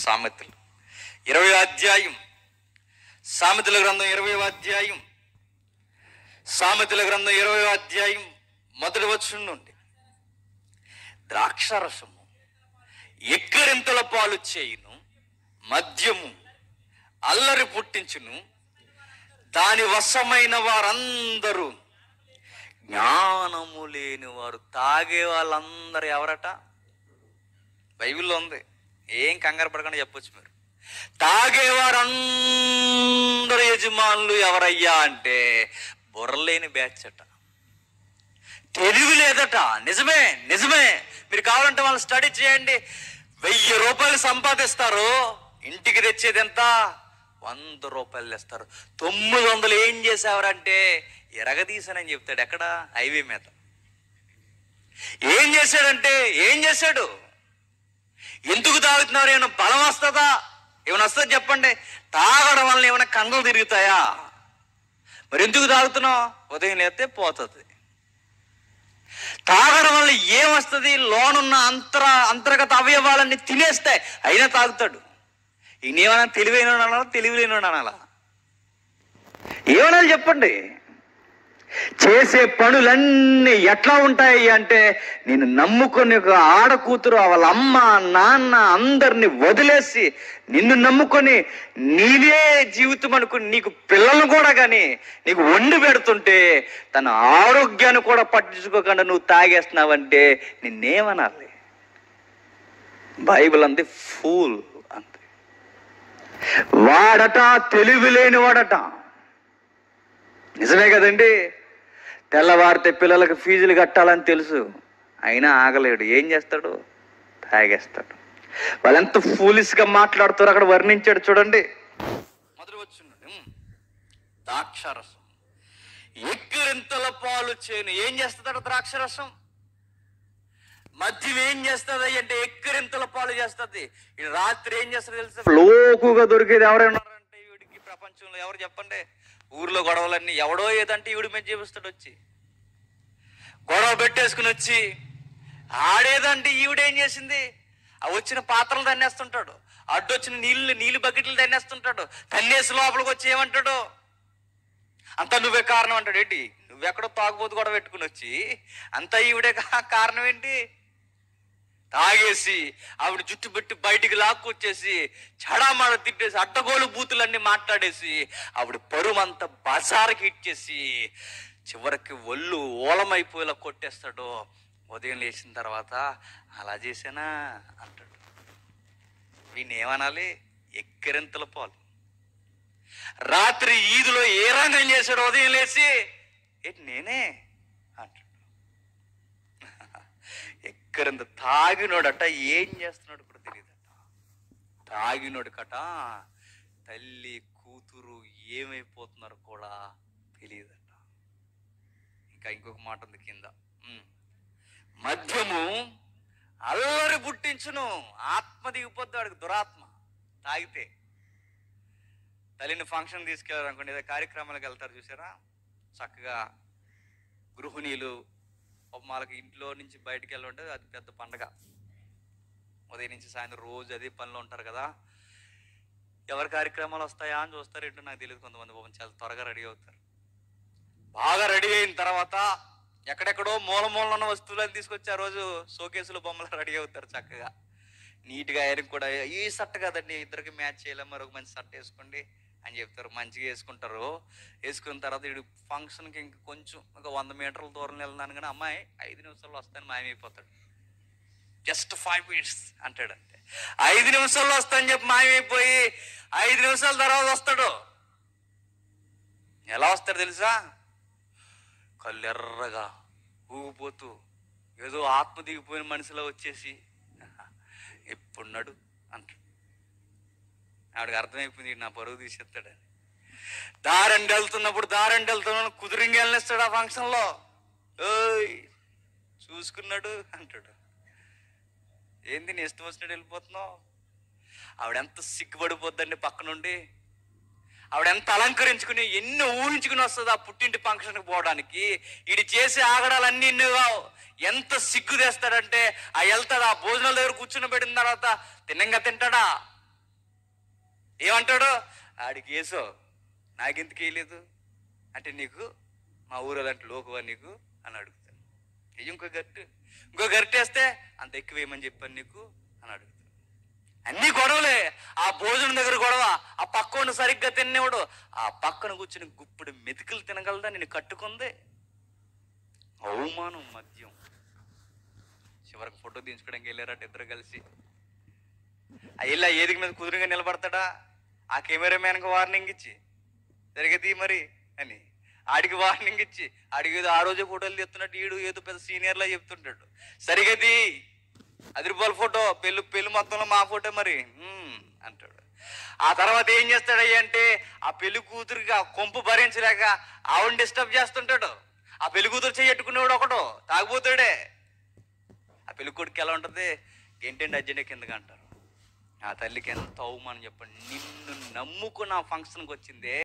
సామెతలు ఇరవై అధ్యాయం సామెతల గ్రంథం ఇరవై అధ్యాయం సామెతల గ్రంథం ఇరవై అధ్యాయం మొదటి వచ్చిన నుండి ద్రాక్షరసము ఎక్కరింతల పాలు చేయును మద్యము అల్లరి పుట్టించును దాని వశమైన వారందరూ జ్ఞానము లేని వారు తాగే వాళ్ళందరూ ఎవరట బైబిల్లో ఉంది ఏం కంగారు పడకుండా చెప్పొచ్చు మీరు తాగేవారందరు యజమానులు ఎవరయ్యా అంటే బుర్రలేని బ్యాచ్ అట తెలివి లేదట నిజమే నిజమే మీరు కావాలంటే వాళ్ళు స్టడీ చేయండి వెయ్యి రూపాయలు సంపాదిస్తారు ఇంటికి తెచ్చేది ఎంత వంద రూపాయలు తెస్తారు తొమ్మిది వందలు ఏం చేసేవారంటే ఎరగదీసానని చెప్తాడు ఎక్కడ హైవే మీద ఏం చేశాడంటే ఏం చేశాడు ఎందుకు తాగుతున్నారు ఏమైనా బలం వస్తుందా ఏమైనా వస్తుందా చెప్పండి తాగడం వల్ల ఏమైనా కండలు తిరుగుతాయా మరి ఎందుకు తాగుతున్నావు ఉదయం లేస్తే పోతుంది తాగడం వల్ల ఏమొస్తుంది లోనున్న అంతర అంతర్గత అవయవాలన్నీ తినేస్తాయి అయినా తాగుతాడు ఈయనేమన్నా తెలివైన అనాలా తెలివిలేని అనాలా ఏమనాలి చెప్పండి చేసే పనులన్నీ ఎట్లా ఉంటాయి అంటే నేను నమ్ముకొని ఒక ఆడ కూతురు వాళ్ళ అమ్మ నాన్న అందరిని వదిలేసి నిన్ను నమ్ముకొని నీవే జీవితం అనుకుని నీకు పిల్లలు కూడా కానీ నీకు వండి పెడుతుంటే తన ఆరోగ్యాన్ని కూడా పట్టించుకోకుండా నువ్వు తాగేస్తున్నావంటే నిన్నేమనాలి బైబిల్ అంది ఫూల్ అంతే వాడట తెలివి లేని వాడట నిజమే కదండి తెల్లవారితే పిల్లలకు ఫీజులు కట్టాలని తెలుసు అయినా ఆగలేడు ఏం చేస్తాడు తాగేస్తాడు వాళ్ళు ఎంత ఫూలిస్గా మాట్లాడుతారో అక్కడ వర్ణించాడు చూడండి మొదటి వచ్చిండు ద్రాక్షరసం ఎక్కిరింతల పాలు చేను ఏం చేస్తాడు ద్రాక్షరసం మద్యం ఏం చేస్తుంది అంటే ఎక్కిరింతల పాలు చేస్తుంది ఈ రాత్రి ఏం చేస్తుంది తెలుసా లోకుగా దొరికేది ఎవరైనా ఉన్నారంటే వీడికి ప్రపంచంలో ఎవరు చెప్పండి ఊర్లో గొడవలన్నీ ఎవడో ఏదంటే ఈవిడి మీద చేపిస్తాడు వచ్చి గొడవ పెట్టేసుకుని వచ్చి ఆడేదంటే ఈవిడేం చేసింది ఆ వచ్చిన పాత్రలు తన్నేస్తుంటాడు అడ్డొచ్చిన నీళ్ళు నీళ్ళు బకెట్లు తన్నేస్తుంటాడు తన్నేసి లోపలికి వచ్చి ఏమంటాడు అంతా నువ్వే కారణం అంటాడు ఏంటి నువ్వెక్కడో తాగుబోతు గొడవ పెట్టుకుని వచ్చి అంతా ఈవిడే కా- కారణం ఏంటి తాగేసి ఆవిడ జుట్టు పెట్టి బయటికి లాక్కొచ్చేసి చడామాడ తిట్టేసి అడ్డగోలు బూతులన్నీ మాట్లాడేసి ఆవిడ పరుమంతా బజార్కి ఇచ్చేసి చివరికి ఒళ్ళు ఓలమైపోయేలా కొట్టేస్తాడు ఉదయం లేచిన తర్వాత అలా చేసానా అంటాడు వీడిని ఏమనాలి ఎక్కిరింతల పాలు రాత్రి ఈదులో ఏ రంగం చేశాడు ఉదయం లేచి ఏంటి నేనే అంటాడు ఎక్కడంత తాగినోడట ఏం చేస్తున్నాడు కూడా తెలియదట తాగినోడు కట తల్లి కూతురు ఏమైపోతున్నారు కూడా తెలియదట ఇంకా ఇంకొక మాట ఉంది కింద ఉమ్. మద్యము అల్లరి పుట్టించును ఆత్మ దిగిపోద్ది వాడికి దురాత్మ తాగితే తల్లిని ఫంక్షన్ తీసుకెళ్ళారు అనుకోండి ఏదో కార్యక్రమాలకు వెళ్తారు చూసారా చక్కగా గృహిణీలు వాళ్ళకి ఇంట్లో నుంచి బయటికి వెళ్ళాలంటే అది పెద్ద పండగ ఉదయం నుంచి సాయంత్రం రోజు అదే పనిలో ఉంటారు కదా ఎవరి కార్యక్రమాలు వస్తాయా అని చూస్తారు ఏంటో నాకు తెలియదు కొంతమంది పాపం చాలా త్వరగా రెడీ అవుతారు బాగా రెడీ అయిన తర్వాత ఎక్కడెక్కడో మూల మూల ఉన్న వస్తువులను తీసుకొచ్చి ఆ రోజు షోకేసులు బొమ్మలు రెడీ అవుతారు చక్కగా నీట్గా ఆయనకి కూడా ఈ షర్ట్ కదండి ఇద్దరికి మ్యాచ్ చేయలేం మరొక మంచి షర్ట్ వేసుకోండి అని చెప్తారు మంచిగా వేసుకుంటారు వేసుకున్న తర్వాత వీడు ఫంక్షన్కి ఇంక కొంచెం ఒక వంద మీటర్ల దూరం వెళ్దాను కానీ అమ్మాయి ఐదు నిమిషాల్లో వస్తాను మాయమైపోతాడు జస్ట్ ఫైవ్ మినిట్స్ అంటాడు అంతే ఐదు నిమిషాల్లో వస్తాను చెప్పి మాయమైపోయి ఐదు నిమిషాల తర్వాత వస్తాడు ఎలా వస్తాడు తెలుసా కళ్ళు ఎర్రగా ఊగిపోతూ ఏదో ఆత్మ దిగిపోయిన మనిషిలో వచ్చేసి ఎప్పుడున్నాడు అంటాడు ఆవిడకి అర్థమైపోయింది ఈడు నా పరువు తీసేస్తాడని దారండి వెళ్తున్నప్పుడు దారండి వెళ్తున్నాను కుదిరింగి వెళ్ళిస్తాడు ఆ ఫంక్షన్లో ఓయ్ చూసుకున్నాడు అంటాడు ఏంది నీ ఇష్టం వచ్చినట్టు వెళ్ళిపోతున్నావు ఆవిడెంత సిగ్గుపడిపోద్దండి పక్కనుండి ఆవిడ ఎంత అలంకరించుకుని ఎన్ని ఊహించుకుని వస్తుంది ఆ పుట్టింటి ఫంక్షన్కి పోవడానికి ఈడు చేసే ఆగడాలన్నీ ఇన్ని కావు ఎంత సిగ్గు తెస్తాడంటే ఆ వెళ్తాడు ఆ భోజనాల దగ్గర కూర్చుని పెట్టిన తర్వాత తిన్నంగా తింటాడా ఏమంటాడు ఆడికి వేసో నాకెందుకు వేయలేదు అంటే నీకు మా ఊరు అలాంటి లోకువా నీకు అని అడుగుతాను "ఏయ్, ఇంకో గట్టు ఇంకో గట్టు వేస్తే అంత ఎక్కువ వేయమని చెప్పాను నీకు అని అడుగుతాను అన్ని గొడవలే ఆ భోజనం దగ్గర గొడవ ఆ పక్కన సరిగ్గా తినేవాడు ఆ పక్కన కూర్చుని గుప్పుడు మెతుకులు తినగలదా నేను కట్టుకుంది అవమానం మద్యం చివరికి ఫోటో తీయించుకోవడానికి వెళ్ళారట ఇద్దరు కలిసి ఆ వెళ్ళి ఆ ఏదిక మీద కుదురుగా నిలబడతాడా ఆ కెమెరా మ్యాన్కి వార్నింగ్ ఇచ్చి జరిగేది మరి అని ఆడికి వార్నింగ్ ఇచ్చి ఆడికి ఏదో ఆ రోజే ఫోటోలు తీస్తున్నట్టు ఈడు ఏదో పెద్ద సీనియర్లా చెప్తుంటాడు సరిగది అది రూపాయల ఫోటో పెళ్ళి పెళ్లి మొత్తంలో మా ఫోటో మరి "మ్మ్" అంటాడు ఆ తర్వాత ఏం చేస్తాడయ్య అంటే ఆ పెళ్లి కూతురికి ఆ కొంపు భరించలేక ఆవిడ డిస్టర్బ్ చేస్తుంటాడు ఆ పెళ్లి కూతురు చెయ్యట్టుకునేవాడు ఒకడు తాగిపోతాడే ఆ పెళ్లి కొడుకు ఎలా ఉంటుంది ఏంటంటే అర్జెంట్ కిందగా అంటారు ఆ తల్లికి ఎంత అవమానం చెప్పండి నిన్ను నమ్ముకున్న ఫంక్షన్కి వచ్చిందే